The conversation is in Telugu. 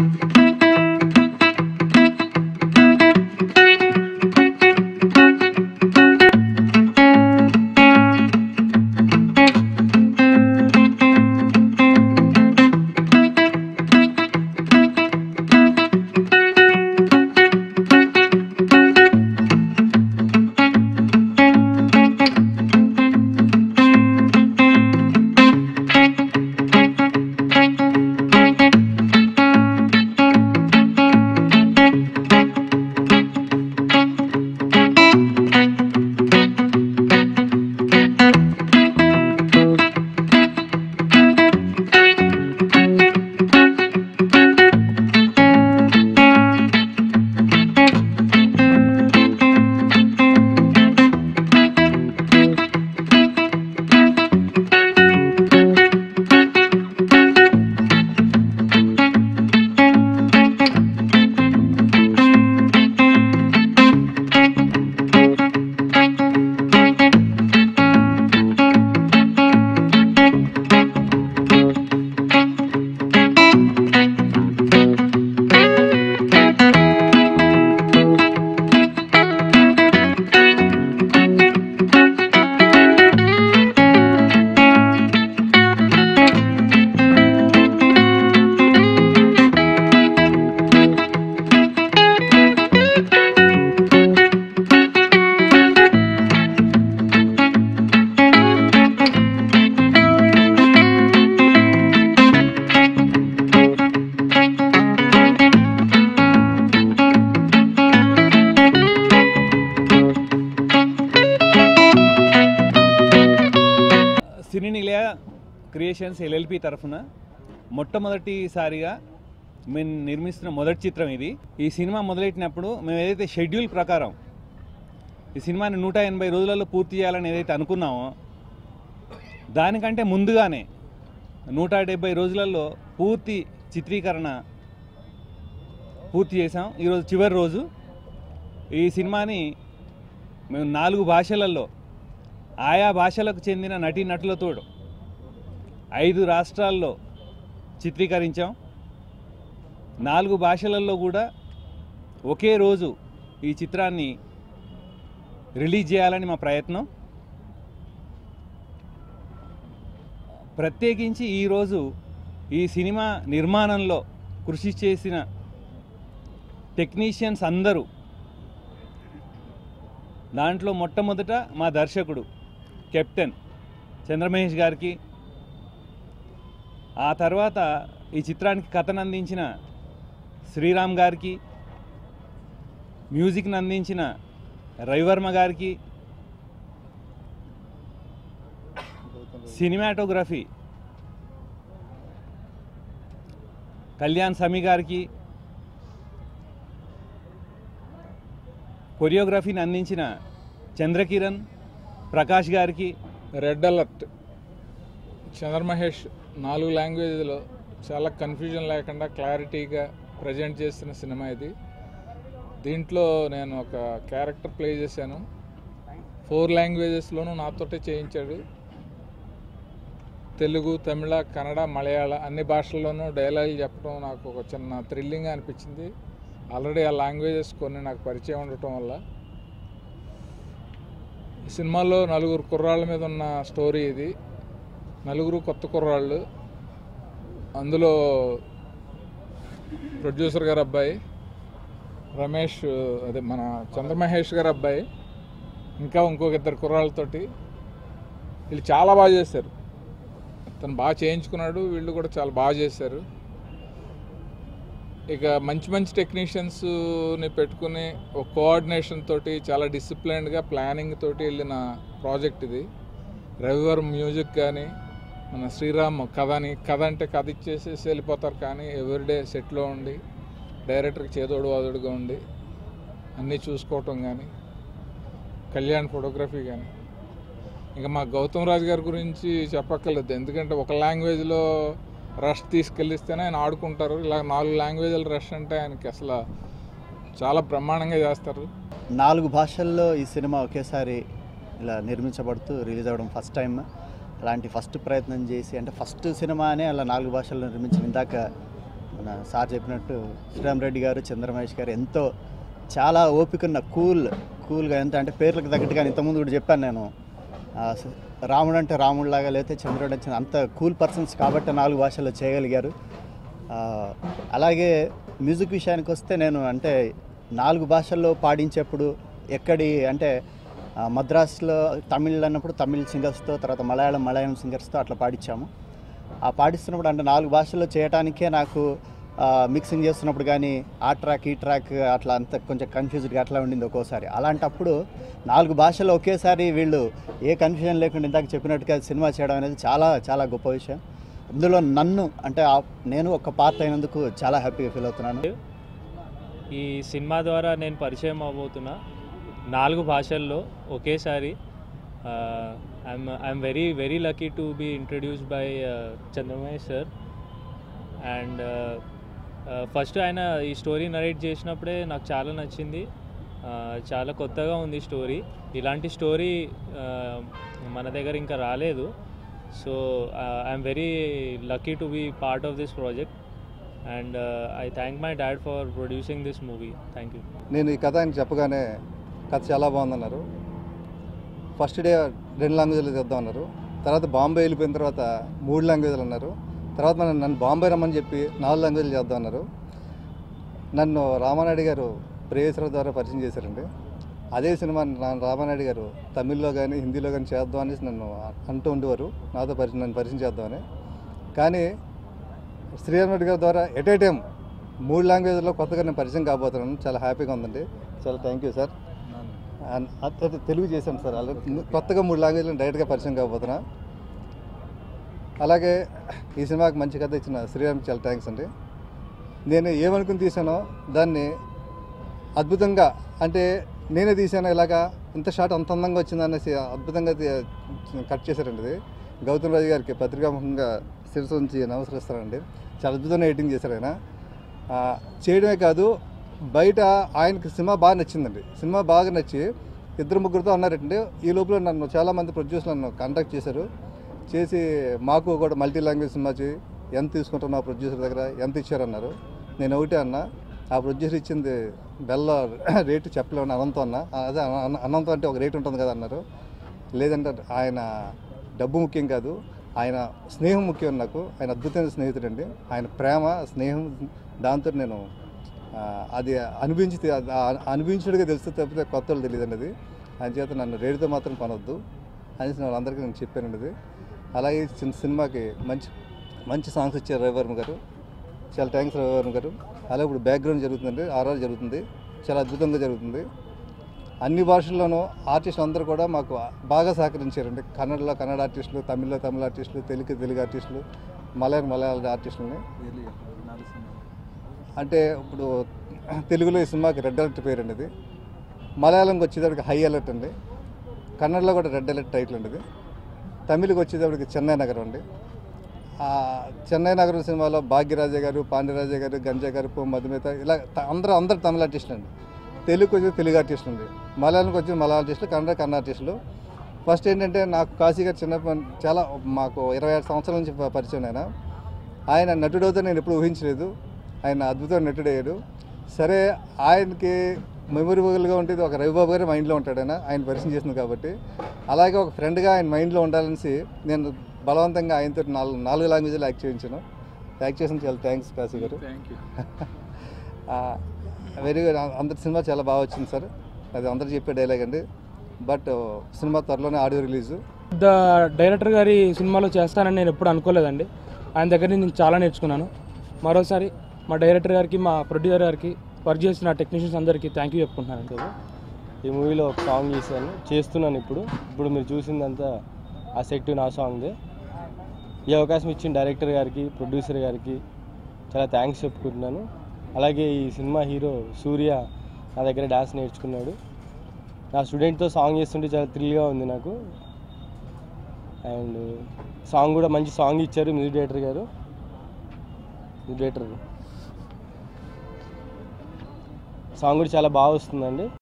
సినీ నిలయ క్రియేషన్స్ ఎల్ఎల్పి తరఫున మొట్టమొదటిసారిగా మేము నిర్మిస్తున్న మొదటి చిత్రం ఇది ఈ సినిమా మొదలెట్టినప్పుడు మేము ఏదైతే షెడ్యూల్ ప్రకారం ఈ సినిమాని నూట ఎనభై రోజులలో పూర్తి చేయాలని ఏదైతే అనుకున్నామో దానికంటే ముందుగానే నూట డెబ్బై రోజులలో పూర్తి చిత్రీకరణ పూర్తి చేసాం ఈరోజు చివరి రోజు ఈ సినిమాని మేము నాలుగు భాషలలో ఆయా భాషలకు చెందిన నటీ నటులతో ఐదు రాష్ట్రాల్లో చిత్రీకరించాం నాలుగు భాషలలో కూడా ఒకే రోజు ఈ చిత్రాన్ని రిలీజ్ చేయాలని మా ప్రయత్నం ప్రత్యేకించి ఈరోజు ఈ సినిమా నిర్మాణంలో కృషి చేసిన టెక్నీషియన్స్ అందరూ దాంట్లో మొట్టమొదట మా దర్శకుడు కెప్టెన్ చంద్రమహేష్ గారికి ఆ తర్వాత ఈ చిత్రానికి కథను అందించిన శ్రీరామ్ గారికి మ్యూజిక్ని అందించిన రవివర్మ గారికి సినిమాటోగ్రఫీ కళ్యాణ్ సమీ గారికి కొరియోగ్రఫీని అందించిన చంద్రకిరణ్ ప్రకాష్ గారికి రెడ్ అలర్ట్ చంద్రమహేష్ నాలుగు లాంగ్వేజ్లో చాలా కన్ఫ్యూజన్ లేకుండా క్లారిటీగా ప్రజెంట్ చేస్తున్న సినిమా ఇది దీంట్లో నేను ఒక క్యారెక్టర్ ప్లే చేశాను ఫోర్ లాంగ్వేజెస్లోనూ నాతోటే చేయించాడు తెలుగు తమిళ కన్నడ మలయాళ అన్ని భాషల్లోనూ డైలాగులు చెప్పడం నాకు ఒక చిన్న థ్రిల్లింగ్ అనిపించింది ఆల్రెడీ ఆ లాంగ్వేజెస్ కొన్ని నాకు పరిచయం ఉండటం వల్ల ఈ సినిమాలో నలుగురు కుర్రాళ్ళ మీద ఉన్న స్టోరీ ఇది నలుగురు కొత్త కుర్రాళ్ళు అందులో ప్రొడ్యూసర్ గారు అబ్బాయి రమేష్ అదే మన చంద్రమహేష్ గారు అబ్బాయి ఇంకా ఇంకొక ఇద్దరు కుర్రాళ్ళతోటి వీళ్ళు చాలా బాగా చేశారు తను బాగా చేయించుకున్నాడు వీళ్ళు కూడా చాలా బాగా చేశారు ఇక మంచి మంచి టెక్నీషియన్స్ని పెట్టుకుని ఒక కోఆర్డినేషన్ తోటి చాలా డిసిప్లైన్డ్గా ప్లానింగ్ తోటి వెళ్ళిన ప్రాజెక్ట్ ఇది రవివారం మ్యూజిక్ కానీ మన శ్రీరామ్ కథని కథ అంటే కథ ఇచ్చేసేసి వెళ్ళిపోతారు కానీ ఎవ్రీడే సెట్లో ఉండి డైరెక్టర్కి చేదోడు వాదోడుగా ఉండి అన్నీ చూసుకోవటం కానీ కళ్యాణ్ ఫోటోగ్రఫీ కానీ ఇంకా మా గౌతమ్ రాజు గారి గురించి చెప్పక్కర్లేదు ఎందుకంటే ఒక లాంగ్వేజ్లో రష్ తీసుకెళ్ళిస్తేనే ఆయన ఆడుకుంటారు ఇలా నాలుగు లాంగ్వేజ్ల రష్ అంటే ఆయనకి అసలు చాలా బ్రహ్మాండంగా చేస్తారు నాలుగు భాషల్లో ఈ సినిమా ఒకేసారి ఇలా నిర్మించబడుతూ రిలీజ్ అవ్వడం ఫస్ట్ టైం అలాంటి ఫస్ట్ ప్రయత్నం చేసి అంటే ఫస్ట్ సినిమానే అలా నాలుగు భాషల్లో నిర్మించిన ఇందాక మన సార్ చెప్పినట్టు శ్రీరామ్ రెడ్డి గారు చంద్రమహేష్ గారు ఎంతో చాలా ఓపిక ఉన్న కూల్ కూల్గా ఎంత అంటే పేర్లకు తగ్గట్టుగా ఇంతకుముందు కూడా చెప్పాను నేను ఆ, స- రాముడు అంటే రాముడిలాగా లేకపోతే చంద్రుడు అంటే అంత కూల్ పర్సన్స్ కాబట్టి నాలుగు భాషల్లో చేయగలిగారు ఆ, అలాగే మ్యూజిక్ విషయానికి వస్తే నేను అంటే నాలుగు భాషల్లో పాడించేప్పుడు ఎక్కడి అంటే ఆ, మద్రాసులో తమిళ్ అన్నప్పుడు తమిళ్ సింగర్స్తో తర్వాత మలయాళం మలయాళం సింగర్స్తో అట్లా పాడించాము ఆ పాడిస్తున్నప్పుడు అంటే నాలుగు భాషల్లో చేయడానికే నాకు ఆ, మిక్సింగ్ చేస్తున్నప్పుడు కానీ ఆ ట్రాక్ ఈ ట్రాక్ అట్లా అంత కొంచెం కన్ఫ్యూజ్డ్గా అట్లా ఉండింది ఒక్కోసారి అలాంటప్పుడు నాలుగు భాషలు ఒకేసారి వీళ్ళు ఏ కన్ఫ్యూజన్ లేకుండా ఇందాక చెప్పినట్టుగా సినిమా చేయడం అనేది చాలా చాలా గొప్ప విషయం ఇందులో నన్ను అంటే ఆ- నేను ఒక పార్ట్ అయినందుకు చాలా హ్యాపీగా ఫీల్ అవుతున్నాను ఈ సినిమా ద్వారా నేను పరిచయం అవబోతున్నా నాలుగు భాషల్లో ఒకేసారి I'm I'm very very lucky to be introduced by Chandramayya sir and first ఆయన ఈ స్టోరీ నరేట్ చేసినప్పుడే నాకు చాలా నచ్చింది Uh, చాలా కొత్తగా ఉంది స్టోరీ ఇలాంటి స్టోరీ మన దగ్గర ఇంకా రాలేదు so I'm very lucky to be part of this project and I thank my dad for producing this movie thank you నేను ఈ కథ ఆయన చెప్పగానే కథ చాలా బాగుందన్నారు ఫస్ట్ డే రెండు లాంగ్వేజ్లు చేద్దామన్నారు తర్వాత బాంబే వెళ్ళిపోయిన తర్వాత మూడు లాంగ్వేజ్లు అన్నారు తర్వాత నన్ను నన్ను బాంబే రమ్మని చెప్పి నాలుగు లాంగ్వేజ్లు చేద్దామన్నారు నన్ను రామానాయుడు గారు ప్రేయసర ద్వారా పరిచయం చేశారండి అదే సినిమా నా రామానాయుడు గారు తమిళ్లో కానీ హిందీలో కానీ చేద్దాం అనేసి నన్ను అంటూ ఉండేవారు నాతో పరిచయం నన్ను పరిచయం చేద్దామని కానీ శ్రీరామ్ రెడ్డి గారి ద్వారా ఎట్ ఏ టైం మూడు లాంగ్వేజ్లో కొత్తగా నేను పరిచయం కాబోతున్నాను చాలా హ్యాపీగా ఉందండి చాలా thank you sir and at- at Telugu చేశాను సార్ అలా కొత్తగా మూడు లాంగ్వేజ్లో డైరెక్ట్గా పరిచయం కాబోతున్నా అలాగే ఈ సినిమాకి మంచి కథ ఇచ్చిన శ్రీరామ్ చాలా థ్యాంక్స్ అండి నేను ఏమనుకుని తీసానో దాన్ని అద్భుతంగా అంటే నేనే తీసాను ఇలాగా ఇంత షాట్ అంత అందంగా వచ్చింది అనేసి అద్భుతంగా తీ- కట్ చేశారండి ఇది గౌతమ్ రాజు గారికి పత్రికాముఖంగా శిరస్సు ఉంచి నమస్కరిస్తానండి చాలా అద్భుతంగా ఎడిటింగ్ చేశారు ఆయన ఆ, చేయడమే కాదు బయట ఆయనకి సినిమా బాగా నచ్చిందండి సినిమా బాగా నచ్చి ఇద్దరు ముగ్గురితో అన్నారంటే ఈ లోపల నన్ను చాలామంది ప్రొడ్యూసర్లు నన్ను కాంటాక్ట్ చేశారు చేసి మాకు కూడా మల్టీ లాంగ్వేజ్ సినిమా చేయి ఎంత తీసుకుంటారు మా ప్రొడ్యూసర్ దగ్గర ఎంత ఇచ్చారన్నారు నేను ఒకటే అన్నా ఆ ప్రొడ్యూసర్ ఇచ్చింది బెల్ల రేటు చెప్పలేమని అనంతం అన్న అదే అన- అన- అనంతం అంటే ఒక రేటు ఉంటుంది కదా అన్నారు లేదంటే ఆయన డబ్బు ముఖ్యం కాదు ఆయన స్నేహం ముఖ్యం నాకు ఆయన అద్భుతమైన స్నేహితుడండి ఆయన ప్రేమ స్నేహం దాంతో నేను ఆ, అది అనిపించి అనిపించుడిగా తెలిస్తే తప్పితే కొత్త వాళ్ళు తెలియదండి అది ఆయన చేత నన్ను రేటుతో మాత్రం పనొద్దు అనేసి వాళ్ళందరికీ నేను చెప్పానండి అది అలాగే ఈ చిన్న సినిమాకి మంచి మంచి సాంగ్స్ ఇచ్చారు రవివర్మ గారు చాలా థ్యాంక్స్ రవివర్మ గారు అలాగే ఇప్పుడు బ్యాక్గ్రౌండ్ జరుగుతుందండి ఆర్ఆర్ జరుగుతుంది చాలా అద్భుతంగా జరుగుతుంది అన్ని భాషల్లోనూ ఆర్టిస్టులు అందరూ కూడా మాకు బాగా సహకరించారండి కన్నడలో కన్నడ ఆర్టిస్టులు తమిళ్లో తమిళ ఆర్టిస్టులు తెలుగు తెలుగు ఆర్టిస్టులు మలయాళం మలయాళ ఆర్టిస్టులని అంటే ఇప్పుడు తెలుగులో ఈ సినిమాకి రెడ్ అలర్ట్ పేరు అండి ఇది మలయాళంకి వచ్చేటప్పటికి హై అలర్ట్ అండి కన్నడలో కూడా రెడ్ అలర్ట్ టైటిల్ అండి ఇది తమిళకి వచ్చేటప్పటికి చెన్నై నగరం అండి ఆ చెన్నై నగరం సినిమాలో భాగ్యరాజ గారు పాండ్యరాజ గారు గంజా గారు పో మధుమిత ఇలా త- అందరూ అందరు తమిళ ఆర్టిస్టులు అండి తెలుగుకి వచ్చి తెలుగు ఆర్టిస్టులు అండి మలయాళంకి వచ్చి మలయాళ ఆర్టిస్టులు కన్నడ కన్నడ ఆర్టిస్టులు ఫస్ట్ ఏంటంటే నాకు కాశీ గారు చిన్నప్పటి చాలా మాకు ఇరవై ఆరు సంవత్సరాల నుంచి ప- పరిచయం ఆయన ఆయన నటుడవుతో నేను ఎప్పుడు ఊహించలేదు ఆయన అద్భుతమైన నటుడయ్యాడు సరే ఆయనకి మెమొరబుల్గా ఉండేది ఒక రవిబాబు గారి మైండ్లో ఉంటాడు ఆయన ఆయన పరిచయం చేసింది కాబట్టి అలాగే ఒక ఫ్రెండ్గా ఆయన మైండ్లో ఉండాలనేసి నేను బలవంతంగా ఆయనతో నాలుగు నాలుగు లాంగ్వేజ్లో యాక్ట్ చేయించాను యాక్ట్ చేసిన చాలా థ్యాంక్స్ కాశీ గారు థ్యాంక్ యూ వెరీ గుడ్ అందరి సినిమా చాలా బాగా వచ్చింది సార్ అది అందరు చెప్పే డైలాగ్ అండి బట్ సినిమా త్వరలోనే ఆడియో రిలీజు ద డైరెక్టర్ గారి సినిమాలో చేస్తానని నేను ఎప్పుడు అనుకోలేదండి ఆయన దగ్గర నుంచి నేను చాలా నేర్చుకున్నాను మరోసారి మా డైరెక్టర్ గారికి మా ప్రొడ్యూసర్ గారికి వర్క్ చేసిన టెక్నీషియన్స్ అందరికీ థ్యాంక్ యూ చెప్పుకుంటున్నాను ఈ మూవీలో ఒక సాంగ్ చేశాను చేస్తున్నాను ఇప్పుడు ఇప్పుడు మీరు చూసిందంతా ఆ సెట్ నా సాంగ్దే ఈ అవకాశం ఇచ్చిన డైరెక్టర్ గారికి ప్రొడ్యూసర్ గారికి చాలా థ్యాంక్స్ చెప్పుకుంటున్నాను అలాగే ఈ సినిమా హీరో సూర్య నా దగ్గర డ్యాన్స్ నేర్చుకున్నాడు నా స్టూడెంట్తో సాంగ్ చేస్తుంటే చాలా థ్రిల్గా ఉంది నాకు అండ్ సాంగ్ కూడా మంచి సాంగ్ ఇచ్చారు మ్యూజిక్ డైరెక్టర్ గారు మ్యూజిక్ డైరెక్టర్ సాంగ్ కూడా చాలా బాగా వస్తుందండి